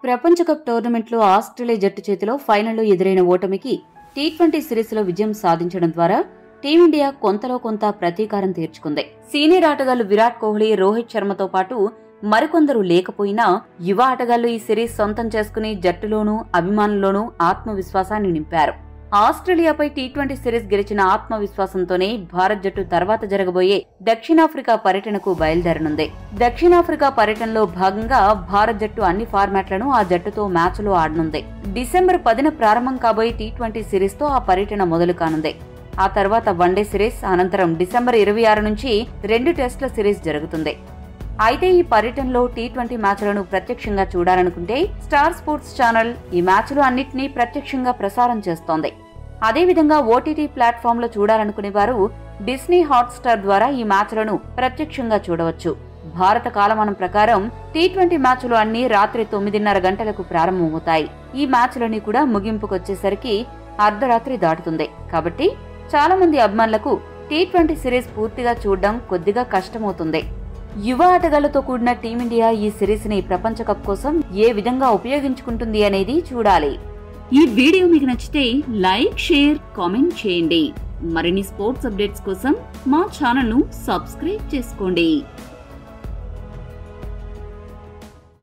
ప్రపంచ కప్ టోర్నమెంట్లో ఆస్ట్రేలియా జట్టు చేతిలో ఫైనల్లో ఎదురైన ఓటమికి టీ ట్వంటీ సిరీస్లో విజయం సాధించడం ద్వారా టీమిండియా కొంతలో కొంత ప్రతీకారం తీర్చుకుంది సీనియర్ ఆటగాళ్లు విరాట్ కోహ్లీ రోహిత్ శర్మతో పాటు మరికొందరు లేకపోయినా యువ ఆటగాళ్లు ఈ సిరీస్ సొంతం చేసుకుని జట్టులోనూ అభిమానుల్లోనూ ఆత్మవిశ్వాసాన్ని నింపారు ఆస్ట్రేలియాపై టీ ట్వంటీ సిరీస్ గెలిచిన ఆత్మవిశ్వాసంతోనే భారత్ జట్టు తర్వాత జరగబోయే దక్షిణాఫ్రికా పర్యటనకు బయలుదేరనుంది దక్షిణాఫ్రికా పర్యటనలో భాగంగా భారత్ జట్టు అన్ని ఫార్మాట్లను ఆ జట్టుతో మ్యాచ్లో ఆడనుంది డిసెంబర్ పదిన ప్రారంభం కాబోయే టీ ట్వంటీ సిరీస్ తో ఆ పర్యటన మొదలు కానుంది ఆ తర్వాత వన్డే సిరీస్ అనంతరం డిసెంబర్ ఇరవై ఆరు నుంచి రెండు టెస్టుల సిరీస్ జరుగుతుంది అయితే ఈ పర్యటనలో టీ ట్వంటీ మ్యాచ్లను ప్రత్యక్షంగా చూడాలనుకుంటే స్టార్ స్పోర్ట్స్ ఛానల్ ఈ మ్యాచ్లు అన్నిటినీ ప్రత్యక్షంగా ప్రసారం చేస్తోంది అదేవిధంగా ఓటీటీ ప్లాట్ఫామ్ లో చూడాలనుకునే వారు డిస్నీ హాట్స్టార్ ద్వారా ఈ మ్యాచ్లను ప్రత్యక్షంగా చూడవచ్చు భారత కాలమానం ప్రకారం టీ ట్వంటీ మ్యాచ్లు అన్ని రాత్రి తొమ్మిదిన్నర గంటలకు ప్రారంభమవుతాయి ఈ మ్యాచ్లన్నీ కూడా ముగింపుకొచ్చేసరికి అర్ధరాత్రి దాటుతుంది కాబట్టి చాలా మంది అభిమానులకు టీ ట్వంటీ సిరీస్ పూర్తిగా చూడడం కొద్దిగా కష్టమవుతుంది యువ ఆటగాళ్లతో కూడిన టీమిండియా ఈ సిరీస్ ని ప్రపంచ కప్ కోసం ఏ విధంగా ఉపయోగించుకుంటుంది అనేది చూడాలి ఈ వీడియో మీకు నచ్చితే లైక్ షేర్ కామెంట్ చేయండి మరిన్ని స్పోర్ట్స్ అప్డేట్స్ కోసం మా ఛానల్ ను సబ్స్క్రైబ్ చేసుకోండి